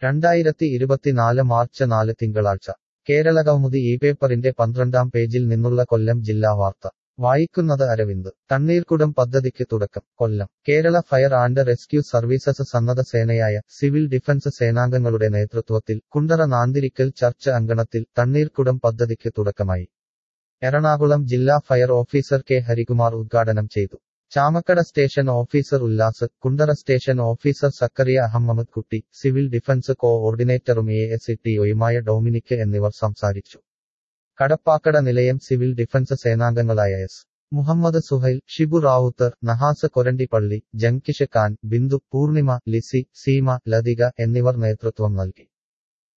രണ്ടായിരത്തി ഇരുപത്തിനാല് മാർച്ച് നാല് തിങ്കളാഴ്ച കേരള കൗമുദി ഈ പേപ്പറിന്റെ പന്ത്രണ്ടാം പേജിൽ നിന്നുള്ള കൊല്ലം ജില്ലാ വാർത്ത വായിക്കുന്നത് അരവിന്ദ് തണ്ണീർക്കുടം പദ്ധതിക്ക് തുടക്കം Kollam Kerala fire and rescue services സന്നദ്ധ സേനയായ സിവിൽ ഡിഫൻസ് സേനാംഗങ്ങളുടെ നേതൃത്വത്തിൽ കുണ്ടറ നാന്തിരിക്കൽ ചർച്ച് അങ്കണത്തിൽ തണ്ണീർക്കുടം പദ്ധതിക്ക് തുടക്കമായി എറണാകുളം ജില്ലാ ഫയർ ഓഫീസർ കെ ഹരികുമാർ ഉദ്ഘാടനം ചെയ്തു Chamakkada station officer Ullas Kundara station officer Zakariya Ahammed Kutty civil defence കോഓർഡിനേറ്ററും എ എസ് ടിഒയുമായ ഡൊമിനിക് എന്നിവർ സംസാരിച്ചു കടപ്പാക്കട നിലയം സിവിൽ ഡിഫൻസ് സേനാംഗങ്ങളായ എസ് മുഹമ്മദ് സുഹൈൽ ഷിബു റാവുത്തർ നഹാസ് കൊരണ്ടിപ്പള്ളി ജംകിഷ് ഖാൻ ബിന്ദു പൂർണിമ ലിസി സീമ ലതിക എന്നിവർ നേതൃത്വം നൽകി